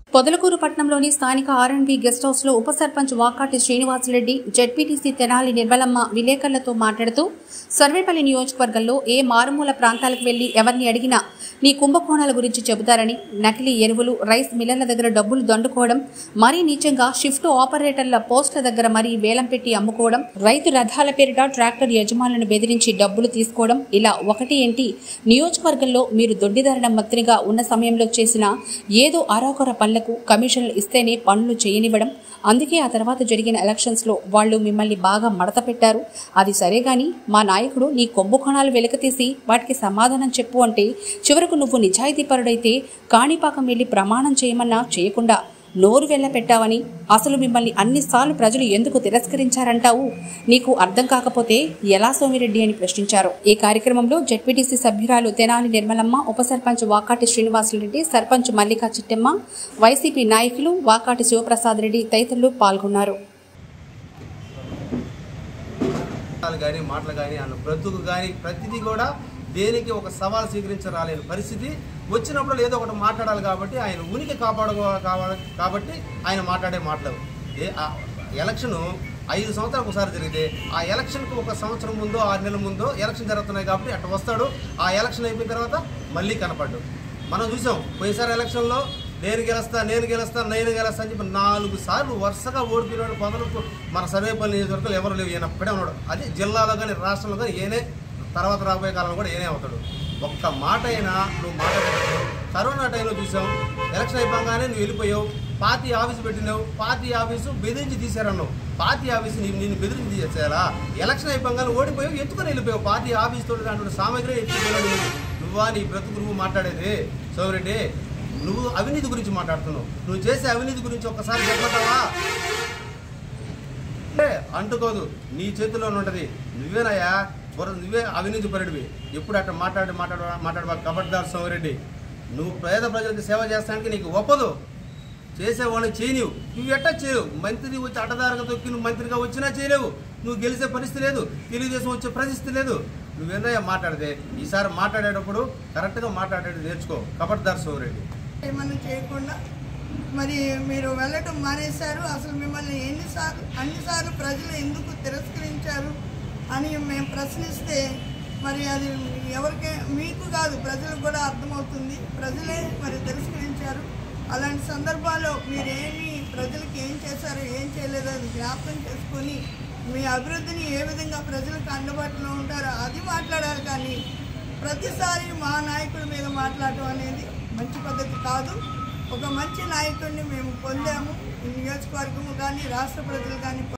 పొదలకూరు పట్టణంలోని స్థానిక ఆర్ఎండ్బి గెస్ట్ హౌస్ లో ఉప సర్పంచ్ వాకాటి శ్రీనివాసరెడ్డి జెడ్పీటీసీ తెనాలి నిర్మలమ్మ విలేకరులతో మాట్లాడుతూ సర్వేపల్లి నియోజకవర్గంలో ఏ మారుమూల ప్రాంతాలకు వెళ్లి ఎవరిని అడిగినా నీ కుంభకోణాల గురించి చెబుతారని నకిలీ ఎరువులు రైస్ మిల్లర్ల దగ్గర డబ్బులు దండుకోవడం మరీ నీచంగా షిఫ్ట్ ఆపరేటర్ల పోస్టుల దగ్గర మరీ వేలం పెట్టి అమ్ముకోవడం రైతు రథాల పేరిట ట్రాక్టర్ యజమానులను బెదిరించి డబ్బులు తీసుకోవడం ఇలా ఒకటి ఏంటి నియోజకవర్గంలో మీరు దొడ్డిదారిన మంత్రిగా ఉన్న సమయంలో చేసిన ఏదో అరాకొర పనులకు కమిషన్లు ఇస్తేనే పనులు చేయనివ్వడం అందుకే ఆ తర్వాత జరిగిన ఎలక్షన్స్ లో వాళ్ళు మిమ్మల్ని బాగా మడత పెట్టారు అది సరే గాని మా నాయకుడు నీ కుంభకోణాలు వెలకతీసి వాటికి సమాధానం చెప్పు అంటే చివరకు నువ్వు నిజాయితీపరుడైతే కాణిపాకం వెళ్లి ప్రమాణం చేయమన్నా చేయకుండా నోరు వెళ్ళ పెట్టావని అసలు మిమ్మల్ని అన్నిసార్లు ప్రజలు ఎందుకు తిరస్కరించారంటావు నీకు అర్థం కాకపోతే ఎలా సోమిరెడ్డి అని ప్రశ్నించారు ఈ కార్యక్రమంలో జడ్పీటీసీ సభ్యురాలు తెనాలి నిర్మలమ్మ ఉప సర్పంచ్ వాకాటి శ్రీనివాసరెడ్డి సర్పంచ్ మల్లికా చిట్టెమ్మ వైసీపీ నాయకులు వాకాటి శివప్రసాద్ రెడ్డి తదితరులు పాల్గొన్నారు మాటలు కానీ మాటలు కానీ అన్న బ్రతుకు కానీ ప్రతిదీ కూడా దేనికి ఒక సవాల్ స్వీకరించరాలేని పరిస్థితి వచ్చినప్పుడు ఏదో ఒకటి మాట్లాడాలి కాబట్టి ఆయన ఉనికి కాపాడుకో కావాలి కాబట్టి ఆయన మాట్లాడే మాటలు ఏ ఆ ఎలక్షన్ ఐదు సంవత్సరాలకు ఒకసారి జరిగితే ఆ ఎలక్షన్కి ఒక సంవత్సరం ముందో ఆరు నెలల ముందో ఎలక్షన్ జరుగుతున్నాయి కాబట్టి అట్లా వస్తాడు ఆ ఎలక్షన్ అయిపోయిన తర్వాత మళ్ళీ కనపడ్డు మనం చూసాం పోయినసారి ఎలక్షన్లో నేను గెలుస్తా నేను గెలుస్తా నేను గెలుస్తా అని చెప్పి నాలుగు సార్లు వరుసగా ఓడిపోయిన మొదలకు మన సర్వేపల్లి నియోజకవర్గాలు ఎవరు లేవు ఈయన అప్పుడే ఉన్నాడు అదే జిల్లాలో కానీ రాష్ట్రంలో కానీ ఏనే తర్వాత రాబోయే కాలంలో కూడా ఏనే అవుతాడు ఒక్క మాట అయినా నువ్వు మాట్లాడలేదు కరోనా టైంలో చూసాం ఎలక్షన్ అయిపోగానే నువ్వు వెళ్ళిపోయావు పార్టీ ఆఫీసు పెట్టినావు పార్టీ ఆఫీసు బెదిరించి తీశారన్నావు పార్టీ ఆఫీసు నేను నిన్ను బెదిరించి తీసేసారా ఎలక్షన్ అయిపోగానే ఓడిపోయావు ఎత్తుకొని వెళ్ళిపోయావు పార్టీ ఆఫీస్ తోటి దాంట్లో సామాగ్రి ఎత్తుకున్నాడు నువ్వా నీ బ్రతుకు నువ్వు మాట్లాడేది సోమిరెడ్డి నువ్వు అవినీతి గురించి మాట్లాడుతున్నావు నువ్వు చేసే అవినీతి గురించి ఒక్కసారి చెప్పమంటావా అంటే అంటుకోదు నీ చేతిలోనే ఉంటుంది నువ్వేనయ్యా బుర్ర నువ్వే అవినీతి పరుడివి ఎప్పుడు అట్లా మాట్లాడి మాట్లాడ మాట్లాడబా కబడ్దార్ సోమిరెడ్డి నువ్వు పేద ప్రజలకు సేవ చేస్తానికి నీకు ఒప్పదు చేసేవాళ్ళని చేయనివు నువ్వు ఎట్టా చేయవు మంత్రి వచ్చి అడ్డదారుగా తొక్కి నువ్వు మంత్రిగా వచ్చినా చేయలేవు నువ్వు గెలిచే పరిస్థితి లేదు తెలుగుదేశం వచ్చే పరిస్థితి లేదు నువ్వేందయ్యా మాట్లాడితే ఈసారి మాట్లాడేటప్పుడు కరెక్ట్గా మాట్లాడేది నేర్చుకో కబడ్దార్ సోమిరెడ్డి ఏమన్నా చేయకుండా మరి మీరు వెళ్ళటం మానేశారు అసలు మిమ్మల్ని ఎన్నిసార్లు అన్నిసార్లు ప్రజలు ఎందుకు తిరస్కరించారు అని మేము ప్రశ్నిస్తే మరి అది ఎవరికే మీకు కాదు ప్రజలకు కూడా అర్థమవుతుంది ప్రజలే మరి తిరస్కరించారు అలాంటి సందర్భాల్లో మీరేమి ప్రజలకు ఏం చేశారో ఏం చేయలేదో అది జ్ఞాపకం చేసుకొని మీ అభివృద్ధిని ఏ విధంగా ప్రజలకు అందుబాటులో ఉంటారో అది మాట్లాడాలి కానీ ప్రతిసారి మా నాయకుడి మీద మాట్లాడటం అనేది మంచి పద్ధతి కాదు ఒక మంచి నాయకుడిని మేము పొందాము ఈ నియోజకవర్గము కానీ రాష్ట్ర ప్రజలు కానీ